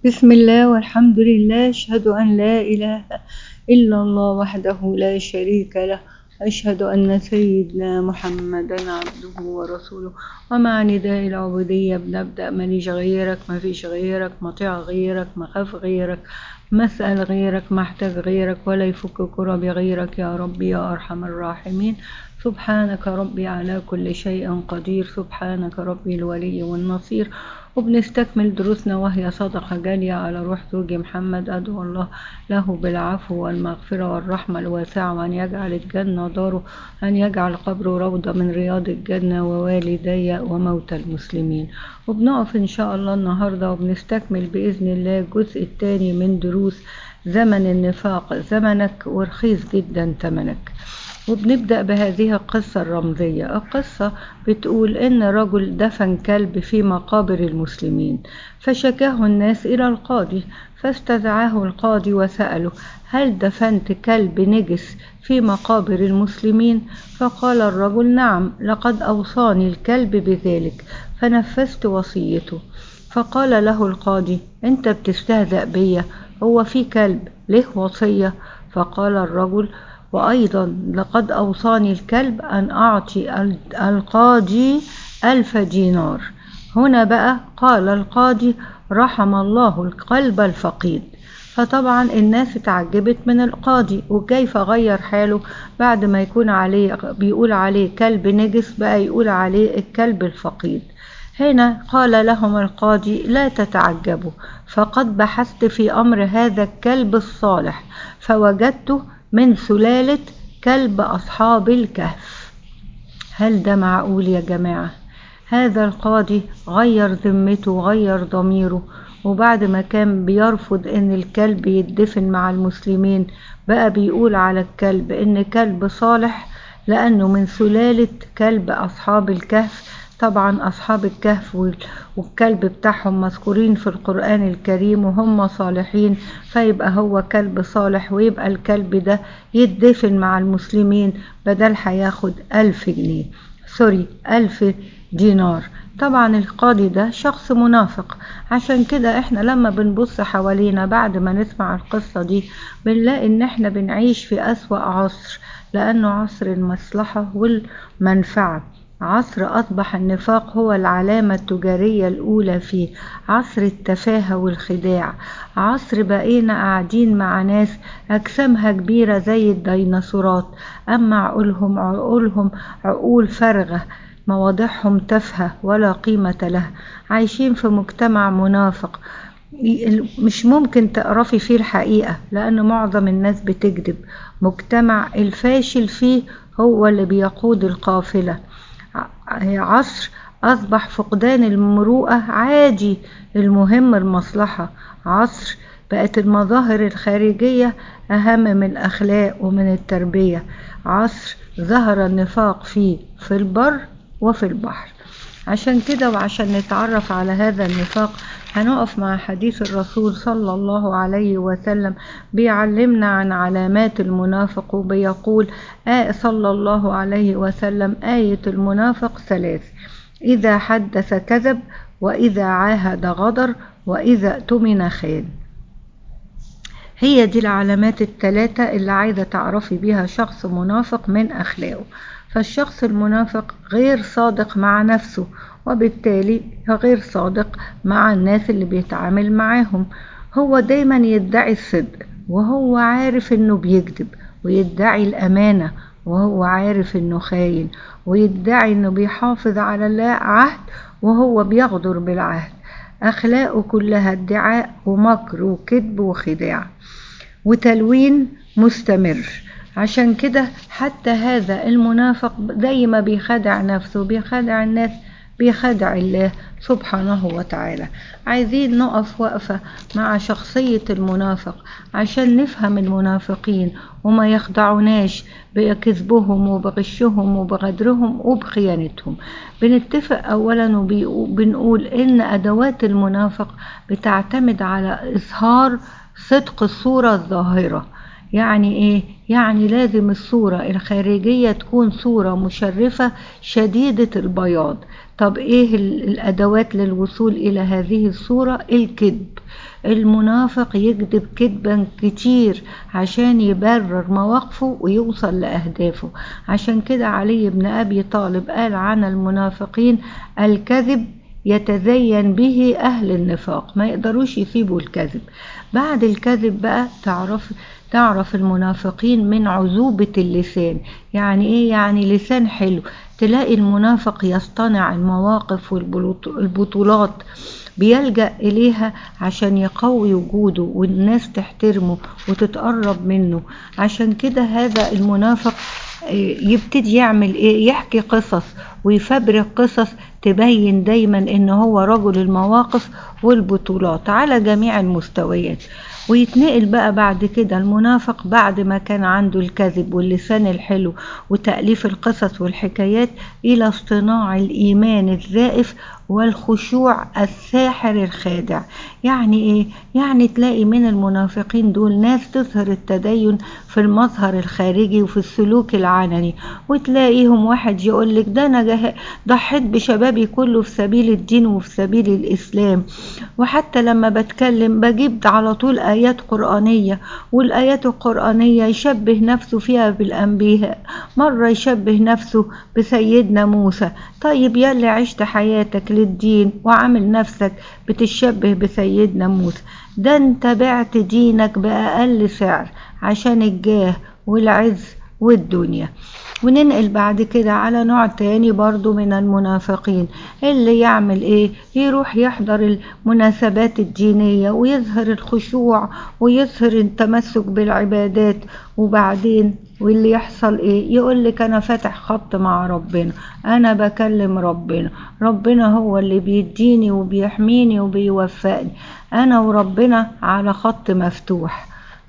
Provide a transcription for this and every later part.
بسم الله والحمد لله أشهد أن لا إله إلا الله وحده لا شريك له أشهد أن سيدنا محمدا عبده ورسوله ومع نداء العبودية بنبدأ ماليش غيرك ما فيش غيرك مطيع غيرك مخاف غيرك مسأل غيرك محتاج غيرك ولا يفك كرب غيرك يا ربي يا أرحم الراحمين سبحانك ربي على كل شيء قدير سبحانك ربي الولي والنصير وبنستكمل دروسنا وهي صدقة جارية على روح زوجي محمد أدعو الله له بالعفو والمغفرة والرحمة الواسعة وأن يجعل الجنة داره أن يجعل قبره روضة من رياض الجنة ووالدي وموتى المسلمين وبنقف إن شاء الله النهاردة وبنستكمل بإذن الله الجزء الثاني من دروس زمن النفاق زمنك ورخيص جدا ثمنك وبنبدأ بهذه القصة الرمزية القصة بتقول إن رجل دفن كلب في مقابر المسلمين فشكاه الناس إلى القاضي فاستدعاه القاضي وسأله هل دفنت كلب نجس في مقابر المسلمين فقال الرجل نعم لقد أوصاني الكلب بذلك فنفذت وصيته فقال له القاضي أنت بتستهزأ بيا هو في كلب له وصية فقال الرجل وأيضا لقد أوصاني الكلب أن أعطي القاضي ألف دينار هنا بقى قال القاضي رحم الله القلب الفقيد فطبعا الناس اتعجبت من القاضي وكيف غير حاله بعد ما يكون عليه بيقول عليه كلب نجس بقى يقول عليه الكلب الفقيد هنا قال لهم القاضي لا تتعجبوا فقد بحثت في أمر هذا الكلب الصالح فوجدته من سلالة كلب أصحاب الكهف هل ده معقول يا جماعة هذا القاضي غير ذمته وغير ضميره وبعد ما كان بيرفض ان الكلب يدفن مع المسلمين بقى بيقول على الكلب ان كلب صالح لانه من سلالة كلب اصحاب الكهف طبعا أصحاب الكهف والكلب بتاعهم مذكورين في القرآن الكريم وهم صالحين فيبقى هو كلب صالح ويبقى الكلب ده يدفن مع المسلمين بدل هياخد ألف جنيه سوري ألف دينار طبعا القاضي ده شخص منافق عشان كده احنا لما بنبص حوالينا بعد ما نسمع القصة دي بنلاقي ان احنا بنعيش في أسوأ عصر لأنه عصر المصلحة والمنفعة عصر أصبح النفاق هو العلامة التجارية الأولى فيه عصر التفاهة والخداع عصر بقينا قاعدين مع ناس أجسامها كبيرة زي الديناصورات أما عقولهم عقولهم عقول فارغة مواضيعهم تافهة ولا قيمة لها عايشين في مجتمع منافق مش ممكن تعرفي فيه الحقيقة لأن معظم الناس بتكذب مجتمع الفاشل فيه هو اللي بيقود القافلة عصر أصبح فقدان المروءة عادي المهم المصلحة عصر بقت المظاهر الخارجية أهم من الأخلاق ومن التربية عصر ظهر النفاق فيه في البر وفي البحر عشان كده وعشان نتعرف على هذا النفاق هنقف مع حديث الرسول صلى الله عليه وسلم بيعلمنا عن علامات المنافق وبيقول آه صلى الله عليه وسلم آية المنافق ثلاث إذا حدث كذب وإذا عاهد غدر وإذا اؤتمن خان هي دي العلامات الثلاثة اللي عايزة تعرفي بيها شخص منافق من أخلاقه فالشخص المنافق غير صادق مع نفسه وبالتالي غير صادق مع الناس اللي بيتعامل معاهم هو دايما يدعي الصدق وهو عارف انه بيكذب ويدعي الامانه وهو عارف انه خاين ويدعي انه بيحافظ على العهد وهو بيغدر بالعهد اخلاقه كلها ادعاء ومكر وكذب وخداع وتلوين مستمر عشان كده حتى هذا المنافق زي ما بيخدع نفسه بيخدع الناس بيخدع الله سبحانه وتعالى عايزين نقف وقفة مع شخصية المنافق عشان نفهم المنافقين وما يخدعوناش بكذبهم وبغشهم وبغدرهم وبخيانتهم بنتفق أولا وبنقول إن أدوات المنافق بتعتمد على إظهار صدق الصورة الظاهرة يعني ايه يعني لازم الصورة الخارجية تكون صورة مشرفة شديدة البياض طب ايه الادوات للوصول الى هذه الصورة الكذب المنافق يكذب كذبا كتير عشان يبرر مواقفه ويوصل لأهدافه عشان كده علي بن أبي طالب قال عن المنافقين الكذب يتزين به أهل النفاق ما يقدروش يسيبوا الكذب بعد الكذب بقى تعرف تعرف المنافقين من عذوبة اللسان يعني ايه يعني لسان حلو تلاقي المنافق يصطنع المواقف والبطولات بيلجأ إليها عشان يقوي وجوده والناس تحترمه وتتقرب منه عشان كده هذا المنافق يبتدي يعمل ايه يحكي قصص ويفبرك قصص تبين دايما ان هو رجل المواقف والبطولات على جميع المستويات ويتنقل بقى بعد كده المنافق بعد ما كان عنده الكذب واللسان الحلو وتأليف القصص والحكايات إلى اصطناع الإيمان الزائف والخشوع الساحر الخادع يعني ايه يعني تلاقي من المنافقين دول ناس تظهر التدين في المظهر الخارجي وفي السلوك العلني وتلاقيهم واحد يقول لك ده انا ضحيت بشبابي كله في سبيل الدين وفي سبيل الاسلام وحتى لما بتكلم بجيب على طول ايات قرانيه والايات القرانيه يشبه نفسه فيها بالانبياء مره يشبه نفسه بسيدنا موسى طيب يلي عشت حياتك للدين وعامل نفسك بتشبه بسيدنا موسى ده انت بعت دينك بأقل سعر عشان الجاه والعز والدنيا وننقل بعد كده على نوع تاني برضو من المنافقين اللي يعمل ايه يروح يحضر المناسبات الدينية ويظهر الخشوع ويظهر التمسك بالعبادات وبعدين واللي يحصل ايه يقول لك انا فاتح خط مع ربنا انا بكلم ربنا ربنا هو اللي بيديني وبيحميني وبيوفقني انا وربنا على خط مفتوح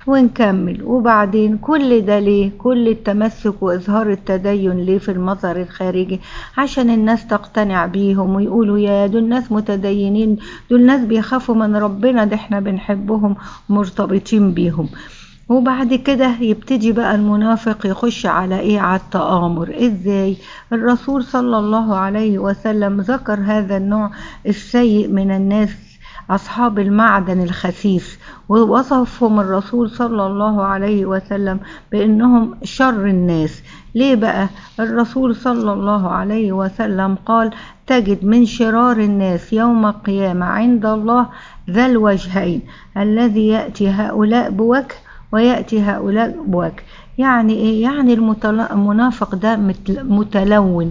ونكمل وبعدين كل ده ليه كل التمسك وإظهار التدين ليه في المظهر الخارجي عشان الناس تقتنع بيهم ويقولوا يا دول ناس متدينين دول ناس بيخافوا من ربنا ده احنا بنحبهم مرتبطين بيهم وبعد كده يبتدي بقى المنافق يخش على ايه على التآمر ازاي الرسول صلى الله عليه وسلم ذكر هذا النوع السيء من الناس أصحاب المعدن الخسيس ووصفهم الرسول صلى الله عليه وسلم بأنهم شر الناس ليه بقى الرسول صلى الله عليه وسلم قال تجد من شرار الناس يوم القيامة عند الله ذا الوجهين الذي يأتي هؤلاء بوجه ويأتي هؤلاء بوجه يعني ايه يعني المنافق ده متلون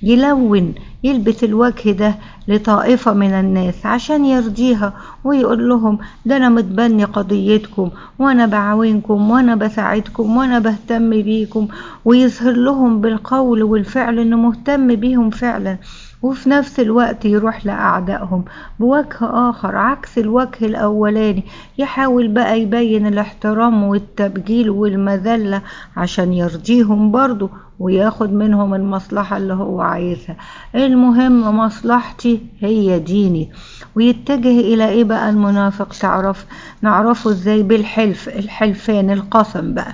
يلون يلبس الوجه ده لطائفة من الناس عشان يرضيها ويقول لهم ده أنا متبني قضيتكم وأنا بعاونكم وأنا بساعدكم وأنا بهتم بيكم ويظهر لهم بالقول والفعل إنه مهتم بيهم فعلا وفي نفس الوقت يروح لأعدائهم بوجه آخر عكس الوجه الأولاني يحاول بقى يبين الاحترام والتبجيل والمذلة عشان يرضيهم برضه وياخد منهم المصلحة اللي هو عايزها المهم مصلحتي هي ديني ويتجه إلى إيه بقى المنافق تعرف نعرفه إزاي بالحلف الحلفان القسم بقى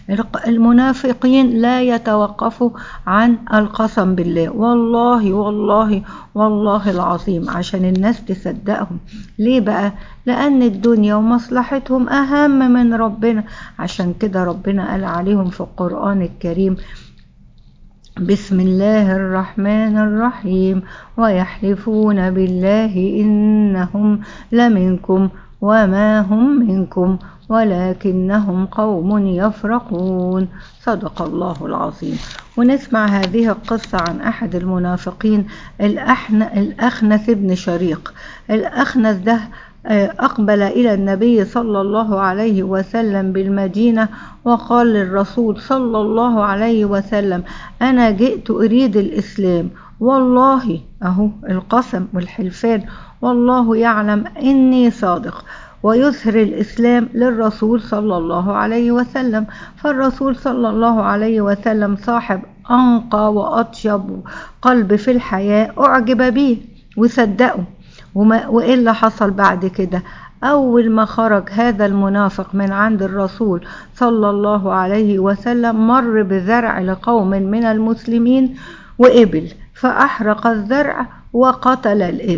المنافقين لا يتوقفوا عن القسم بالله والله والله والله العظيم عشان الناس تصدقهم ليه بقى لأن الدنيا ومصلحتهم أهم من ربنا عشان كده ربنا قال عليهم في القرآن الكريم بسم الله الرحمن الرحيم ويحلفون بالله إنهم لمنكم وما هم منكم ولكنهم قوم يفرقون صدق الله العظيم ونسمع هذه القصة عن أحد المنافقين الأخنس بن شريق الأخنس ده أقبل إلى النبي صلى الله عليه وسلم بالمدينة وقال للرسول صلى الله عليه وسلم أنا جئت أريد الإسلام والله أهو القسم والحلفان والله يعلم إني صادق ويظهر الإسلام للرسول صلى الله عليه وسلم فالرسول صلى الله عليه وسلم صاحب أنقى وأطيب قلب في الحياة أعجب به وصدقه وما وإيه اللي حصل بعد كده أول ما خرج هذا المنافق من عند الرسول صلى الله عليه وسلم مر بزرع لقوم من المسلمين وإبل فأحرق الزرع وقتل الإبل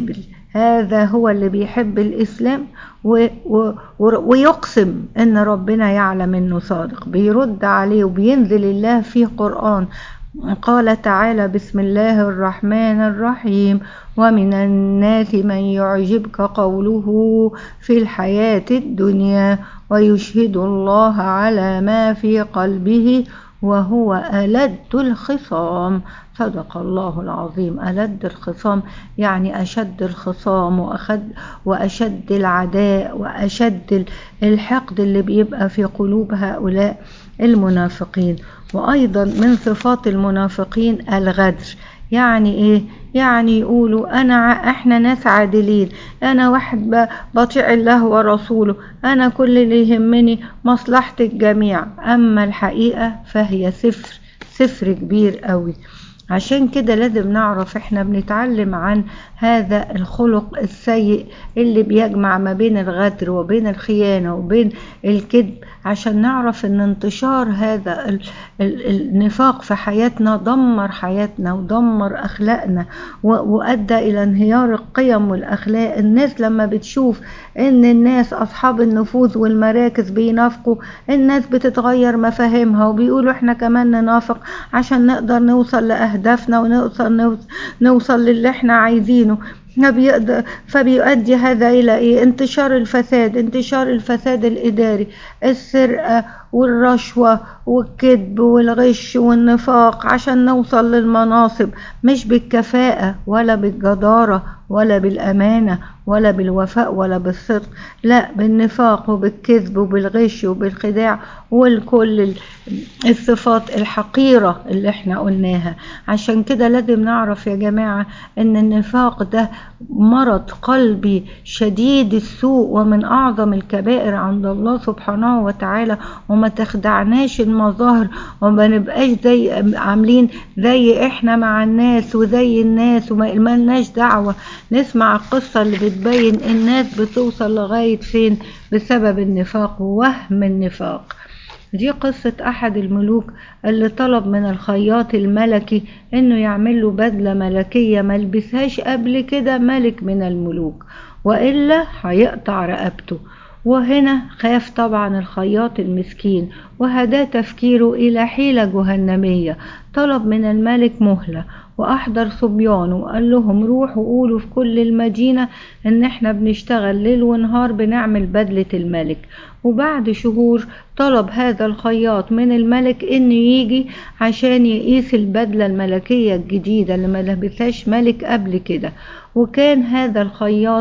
هذا هو اللي بيحب الإسلام و و ويقسم ان ربنا يعلم انه صادق بيرد عليه وبينزل الله فيه قرآن قال تعالى بسم الله الرحمن الرحيم ومن الناس من يعجبك قوله في الحياة الدنيا ويشهد الله على ما في قلبه وهو ألد الخصام صدق الله العظيم ألد الخصام يعني أشد الخصام وأخد وأشد العداء وأشد الحقد اللي بيبقى في قلوب هؤلاء المنافقين وأيضا من صفات المنافقين الغدر يعني ايه يعني يقولوا انا احنا ناس عادلين انا واحد بطيع الله ورسوله انا كل اللي يهمني مصلحة الجميع اما الحقيقة فهي صفر صفر كبير قوي عشان كده لازم نعرف احنا بنتعلم عن هذا الخلق السيء اللي بيجمع ما بين الغدر وبين الخيانة وبين الكذب عشان نعرف ان انتشار هذا ال ال النفاق في حياتنا دمر حياتنا ودمر اخلاقنا وادى الى انهيار القيم والاخلاق الناس لما بتشوف ان الناس اصحاب النفوذ والمراكز بينافقوا الناس بتتغير مفاهيمها وبيقولوا احنا كمان ننافق عشان نقدر نوصل لاهدافنا ونوصل نوصل للي احنا عايزينه فبيؤدي هذا إلى إيه؟ انتشار الفساد انتشار الفساد الإداري السرقة والرشوة والكذب والغش والنفاق عشان نوصل للمناصب مش بالكفاءة ولا بالجدارة ولا بالأمانة ولا بالوفاء ولا بالصدق لا بالنفاق وبالكذب وبالغش وبالخداع والكل الصفات الحقيرة اللي احنا قلناها عشان كده لازم نعرف يا جماعة ان النفاق ده مرض قلبي شديد السوء ومن اعظم الكبائر عند الله سبحانه وتعالى وما تخدعناش المظاهر وما نبقاش زي عاملين زي احنا مع الناس وزي الناس وما لناش دعوة نسمع القصة اللي بتبين الناس بتوصل لغاية فين بسبب النفاق ووهم النفاق دي قصة أحد الملوك اللي طلب من الخياط الملكي إنه يعمل له بدلة ملكية ملبسهاش قبل كده ملك من الملوك وإلا هيقطع رقبته وهنا خاف طبعا الخياط المسكين وهداه تفكيره إلى حيلة جهنمية طلب من الملك مهلة وأحضر صبيانه وقال لهم روحوا قولوا في كل المدينة إن إحنا بنشتغل ليل ونهار بنعمل بدلة الملك وبعد شهور طلب هذا الخياط من الملك إنه يجي عشان يقيس البدلة الملكية الجديدة اللي ما لبسهاش ملك قبل كده وكان هذا الخياط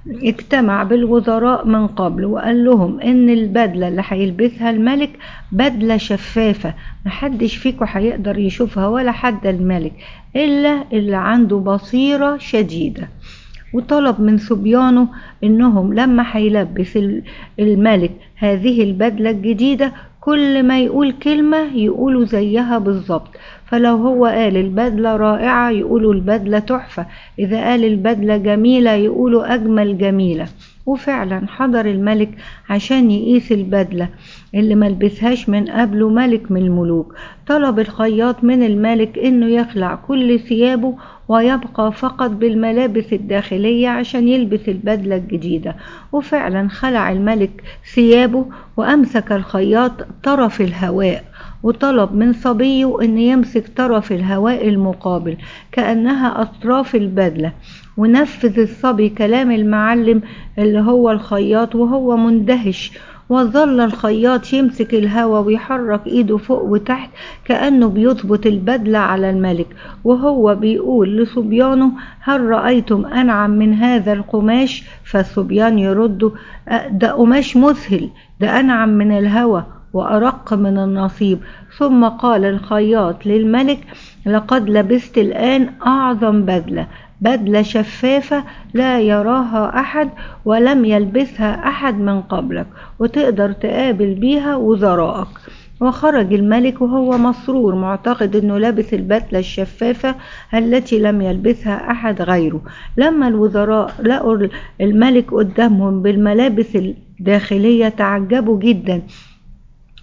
اجتمع بالوزراء من قبل وقال لهم ان البدله اللي هيلبسها الملك بدله شفافه محدش فيكم هيقدر يشوفها ولا حد الملك الا اللي عنده بصيره شديده وطلب من صبيانه انهم لما هيلبس الملك هذه البدله الجديده كل ما يقول كلمة يقولوا زيها بالظبط فلو هو قال البدلة رائعة يقولوا البدلة تحفة إذا قال البدلة جميلة يقولوا أجمل جميلة وفعلا حضر الملك عشان يقيس البدلة اللي ملبسهاش من قبله ملك من الملوك طلب الخياط من الملك انه يخلع كل ثيابه ويبقى فقط بالملابس الداخلية عشان يلبس البدلة الجديدة وفعلا خلع الملك ثيابه وأمسك الخياط طرف الهواء وطلب من صبيه أن يمسك طرف الهواء المقابل كأنها أطراف البدلة ونفذ الصبي كلام المعلم اللي هو الخياط وهو مندهش وظل الخياط يمسك الهوا ويحرك ايده فوق وتحت كأنه بيظبط البدلة على الملك وهو بيقول لصبيانه هل رأيتم أنعم من هذا القماش فالصبيان يردوا ده قماش مسهل ده أنعم من الهوى وأرق من النصيب ثم قال الخياط للملك لقد لبست الآن أعظم بدلة بدلة شفافة لا يراها أحد ولم يلبسها أحد من قبلك وتقدر تقابل بيها وزرائك وخرج الملك وهو مسرور معتقد انه لابس البدلة الشفافة التي لم يلبسها احد غيره لما الوزراء لقوا الملك قدامهم بالملابس الداخلية تعجبوا جدا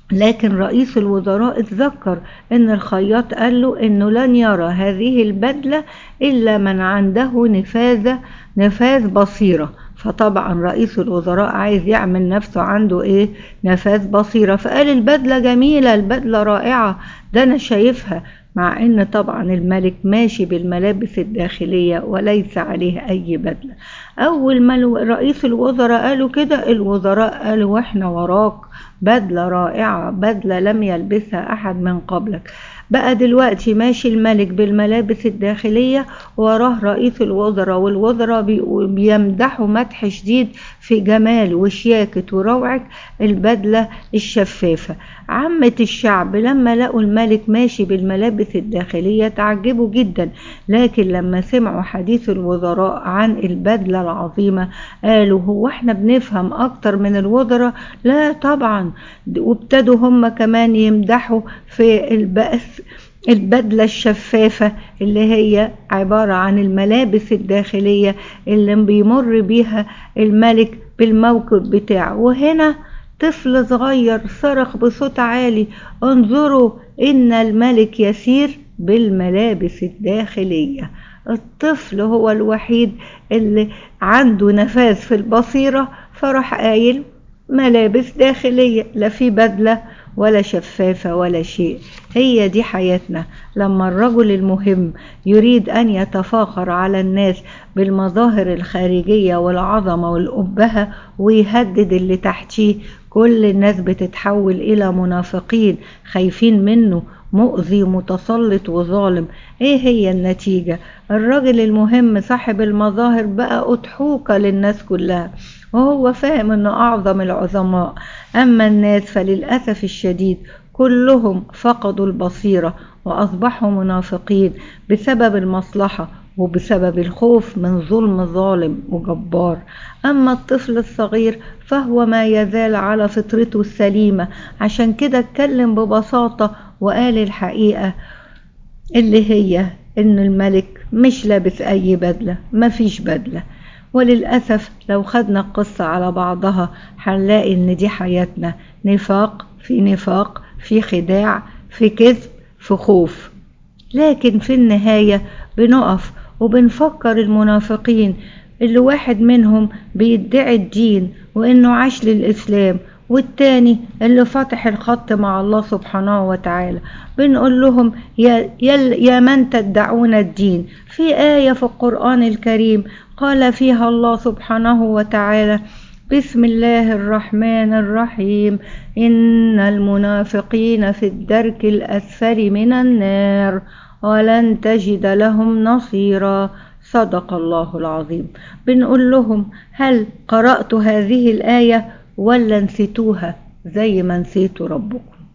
لكن رئيس الوزراء اتذكر ان الخياط قال له انه لن يرى هذه البدلة الا من عنده نفاذة نفاذ بصيرة فطبعا رئيس الوزراء عايز يعمل نفسه عنده ايه نفاذ بصيرة فقال البدلة جميلة البدلة رائعة ده انا شايفها مع ان طبعا الملك ماشي بالملابس الداخلية وليس عليه اي بدلة اول ما رئيس الوزراء قالوا كده الوزراء قالوا واحنا وراك بدلة رائعة بدلة لم يلبسها احد من قبلك بقى دلوقتي ماشي الملك بالملابس الداخلية وراه رئيس الوزراء والوزراء بيمدحوا مدح شديد في جمال وشياكة وروعة البدلة الشفافة عامة الشعب لما لقوا الملك ماشي بالملابس الداخلية تعجبوا جدا لكن لما سمعوا حديث الوزراء عن البدلة العظيمة قالوا هو احنا بنفهم اكتر من الوزراء لا طبعا وابتدوا هم كمان يمدحوا في البأس البدلة الشفافة اللي هي عبارة عن الملابس الداخلية اللي بيمر بيها الملك بالموكب بتاعه وهنا طفل صغير صرخ بصوت عالي انظروا ان الملك يسير بالملابس الداخلية الطفل هو الوحيد اللي عنده نفاذ في البصيرة فراح قايل ملابس داخلية لا في بدلة ولا شفافة ولا شيء هي دي حياتنا لما الرجل المهم يريد أن يتفاخر على الناس بالمظاهر الخارجية والعظمة والأبهة ويهدد اللي تحتيه كل الناس بتتحول إلى منافقين خايفين منه مؤذي متسلط وظالم ايه هي النتيجة الراجل المهم صاحب المظاهر بقى أضحوكة للناس كلها وهو فاهم انه اعظم العظماء اما الناس فللاسف الشديد كلهم فقدوا البصيره واصبحوا منافقين بسبب المصلحه وبسبب الخوف من ظلم ظالم وجبار اما الطفل الصغير فهو ما يزال على فطرته السليمه عشان كده اتكلم ببساطه وقال الحقيقه اللي هي ان الملك مش لابس اي بدله مفيش بدله وللأسف لو خدنا القصة على بعضها هنلاقي إن دي حياتنا نفاق في نفاق في خداع في كذب في خوف لكن في النهاية بنقف وبنفكر المنافقين اللي واحد منهم بيدعي الدين وإنه عاش للإسلام والتاني اللي فاتح الخط مع الله سبحانه وتعالى بنقول لهم يا, يا, يا من تدعون الدين في آية في القرآن الكريم قال فيها الله سبحانه وتعالى بسم الله الرحمن الرحيم إن المنافقين في الدرك الأسفل من النار ولن تجد لهم نصيرا صدق الله العظيم بنقول لهم هل قرأت هذه الآية ولا نسيتوها زي ما نسيتوا ربكم